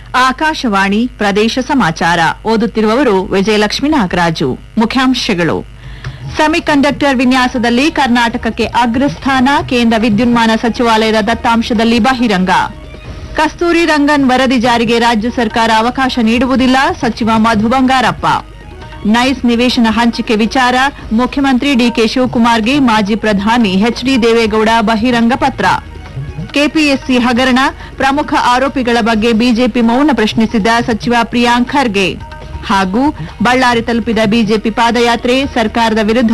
ಆಕಾಶವಾಣಿ ಪ್ರದೇಶ ಸಮಾಚಾರ ಓದುತ್ತಿರುವವರು ವಿಜಯಲಕ್ಷ್ಮಿ ನಾಗರಾಜು ಮುಖ್ಯಾಂಶಗಳು ಸೆಮಿಕಂಡಕ್ಟರ್ ವಿನ್ಯಾಸದಲ್ಲಿ ಕರ್ನಾಟಕಕ್ಕೆ ಅಗ್ರಸ್ಥಾನ ಕೇಂದ್ರ ವಿದ್ಯುನ್ಮಾನ ಸಚಿವಾಲಯದ ದತ್ತಾಂಶದಲ್ಲಿ ಬಹಿರಂಗ ಕಸ್ತೂರಿ ರಂಗನ್ ವರದಿ ಜಾರಿಗೆ ರಾಜ್ಯ ಸರ್ಕಾರ ಅವಕಾಶ ನೀಡುವುದಿಲ್ಲ ಸಚಿವ ಮಧು ಬಂಗಾರಪ್ಪ ನೈಸ್ ನಿವೇಶನ ಹಂಚಿಕೆ ವಿಚಾರ ಮುಖ್ಯಮಂತ್ರಿ ಡಿಕೆ ಶಿವಕುಮಾರ್ಗೆ ಮಾಜಿ ಪ್ರಧಾನಿ ಎಚ್ಡಿ ದೇವೇಗೌಡ ಬಹಿರಂಗ ಪತ್ರ ಕೆಪಿಎಸ್ಸಿ ಹಗರಣ ಪ್ರಮುಖ ಆರೋಪಿಗಳ ಬಗ್ಗೆ ಬಿಜೆಪಿ ಮೌನ ಪ್ರಶ್ನಿಸಿದ ಸಚಿವ ಪ್ರಿಯಾಂಕ್ ಖರ್ಗೆ ಹಾಗೂ ಬಳ್ಳಾರಿ ತಲುಪಿದ ಬಿಜೆಪಿ ಪಾದಯಾತ್ರೆ ಸರ್ಕಾರದ ವಿರುದ್ಧ